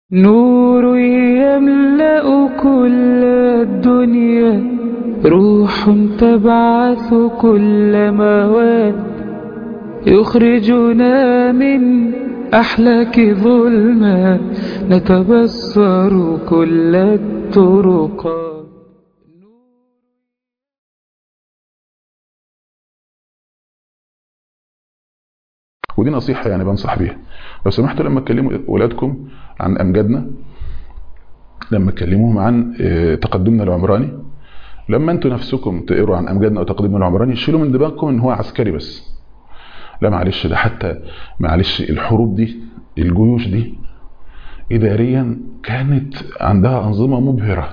نور يملأ كل الدنيا روح تبعث كل مواد يخرجنا من أحلاك ظلمات نتبصر كل الطرقات ودي نصيحة يعني بنصح بيها لو سمحتوا لما تكلموا أولادكم عن أمجادنا لما تكلموهم عن تقدمنا العمراني لما انتوا نفسكم تقروا عن أمجادنا وتقدمنا العمراني شيلوا من دماغكم ان هو عسكري بس لا معلش ده حتى معلش الحروب دي الجيوش دي إداريا كانت عندها أنظمة مبهرة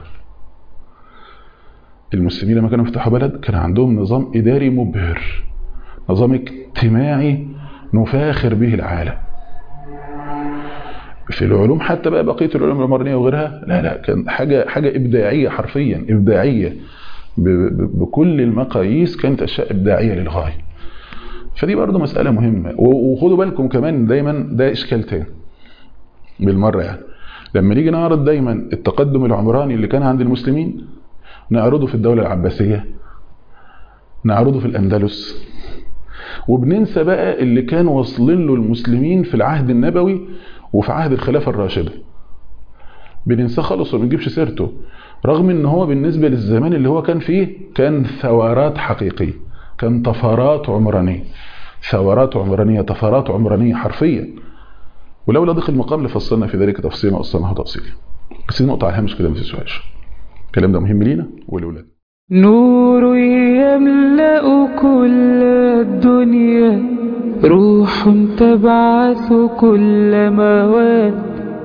المسلمين لما كانوا يفتحوا بلد كان عندهم نظام إداري مبهر نظام اجتماعي نفاخر به العالم في العلوم حتى بقى بقيه العلوم العمرانيه وغيرها لا لا كان حاجه حاجه ابداعيه حرفيا ابداعيه بكل المقاييس كانت اشياء ابداعيه للغايه فدي برضه مساله مهمه وخدوا بالكم كمان دايما ده اشكال تاني بالمره يعني لما نيجي نعرض دايما التقدم العمراني اللي كان عند المسلمين نعرضه في الدوله العباسيه نعرضه في الاندلس وبننسى بقى اللي كان واصلين له المسلمين في العهد النبوي وفي عهد الخلافة الراشدة بننساه خالص وما بنجيبش سيرته رغم ان هو بالنسبة للزمان اللي هو كان فيه كان ثورات حقيقية كان طفرات عمرانية ثورات عمرانية طفرات عمرانية حرفيا ولولا ضيق المقام لفصلنا في ذلك تفصيلا وأصلناه تفصيلا بس دي نقطة على الهامش كده ما تنسوهاش الكلام ده مهم لينا ولولادنا نور يملأ كل الدنيا روح تبعث كل مواد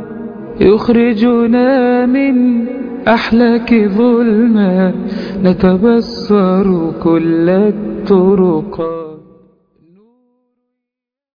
يخرجنا من أحلاك ظلمات نتبصر كل الطرقات